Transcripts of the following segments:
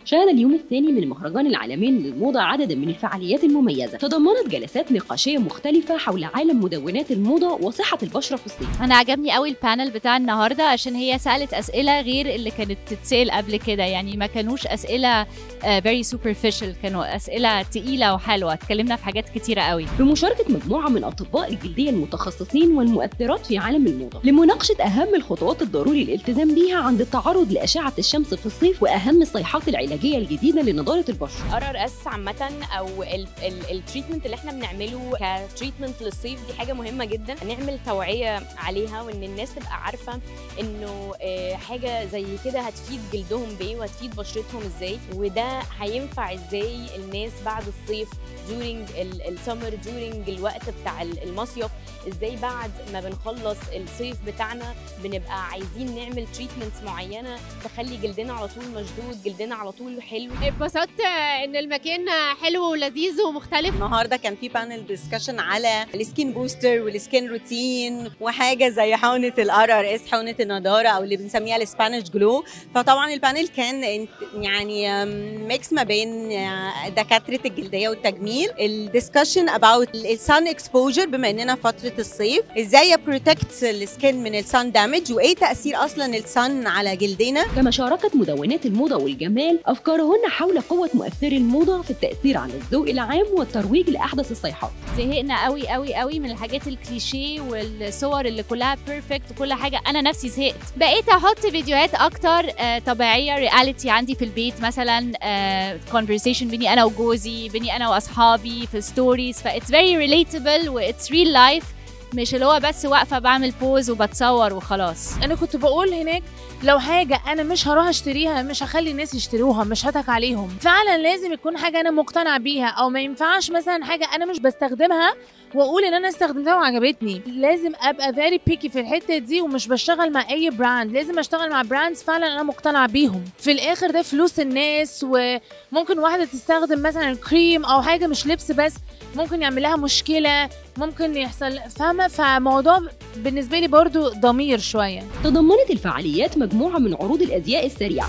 شهد اليوم الثاني من المهرجان العالمي للموضة عددا من الفعاليات المميزة تضمنت جلسات نقاشية مختلفة حول عالم مدونات الموضة وصحة البشرة في الصيف انا عجبني قوي البانل بتاع النهارده عشان هي سالت اسئله غير اللي كانت تتسال قبل كده يعني ما كانوش اسئله فيري سوبرفيشال كانوا اسئله تقيله وحلوه اتكلمنا في حاجات كتيره قوي بمشاركة مجموعة من أطباء الجلدية المتخصصين والمؤثرات في عالم الموضة لمناقشة أهم الخطوات الضروري الالتزام بيها عند التعرض لأشعة الشمس في الصيف وأهم الصيحات العلاجية الجديدة لنضارة البشرة ار ار اس عامه او التريتمنت اللي احنا بنعمله كتريتمنت للصيف دي حاجه مهمه جدا نعمل توعيه عليها وان الناس تبقى عارفه انه آه، حاجه زي كده هتفيد جلدهم بايه وهتفيد بشرتهم ازاي وده هينفع ازاي الناس بعد الصيف during السمر during الوقت بتاع ال- المصيف ازاي بعد ما بنخلص الصيف بتاعنا بنبقى عايزين نعمل تريتمنتس معينه تخلي جلدنا على طول مشدود جلدنا على طول حلو اتبسطت ان المكان حلو ولذيذ ومختلف النهارده كان في بانل ديسكشن على السكين بوستر والسكين روتين وحاجه زي حقنه الار ار اس حقنه النضاره او اللي بنسميها الاسبانيش جلو فطبعا البانل كان انت- يعني ميكس ما بين آه، دكاتره الجلديه والتجميل الديسكشن اباوت السان اكسبوجر بما اننا فتره الصيف ازاي بروتكت السكين من السان دامج وايه تاثير اصلا السان على جلدنا كما شاركت مدونات الموضة والجمال أفكارهن حول قوة مؤثري الموضة في التأثير على الذوق العام والترويج لأحدث الصيحات زهقنا قوي قوي قوي من الحاجات الكليشيه والصور اللي كلها بيرفكت وكل حاجه انا نفسي زهقت بقيت احط فيديوهات اكتر آه، طبيعيه رياليتي عندي في البيت مثلا كونفرسيشن بيني انا وجوزي بيني انا واصحابي في ستوريز فاتس فيري ريليتابل واتس ريل لايف مش اللي هو بس واقفه بعمل بوز وبتصور وخلاص انا كنت بقول هناك لو حاجه انا مش هروح اشتريها مش هخلي الناس يشتروها مش هضحك عليهم فعلا لازم يكون حاجه انا مقتنع بيها او ما ينفعش مثلا حاجه انا مش بستخدمها واقول ان انا استخدمتها وعجبتني لازم ابقى فيري بيكي في الحته دي ومش بشتغل مع اي براند لازم اشتغل مع براندز فعلا انا مقتنعه بيهم في الاخر ده فلوس الناس وممكن واحده تستخدم مثلا كريم او حاجه مش لبس بس ممكن يعمل لها مشكله ممكن يحصل فاهمه فموضوع بالنسبه لي برضو ضمير شويه تضمنت الفعاليات مجموعة من عروض الأزياء السريعة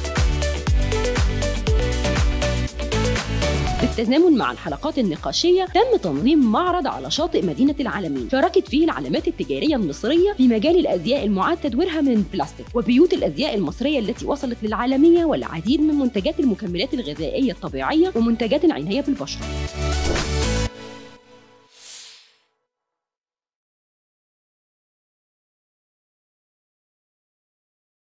بالتزامن مع الحلقات النقاشية تم تنظيم معرض على شاطئ مدينة العالمين شاركت فيه العلامات التجارية المصرية في مجال الأزياء المعاد تدويرها من البلاستيك وبيوت الأزياء المصرية التي وصلت للعالمية والعديد من منتجات المكملات الغذائية الطبيعية ومنتجات العناية بالبشرة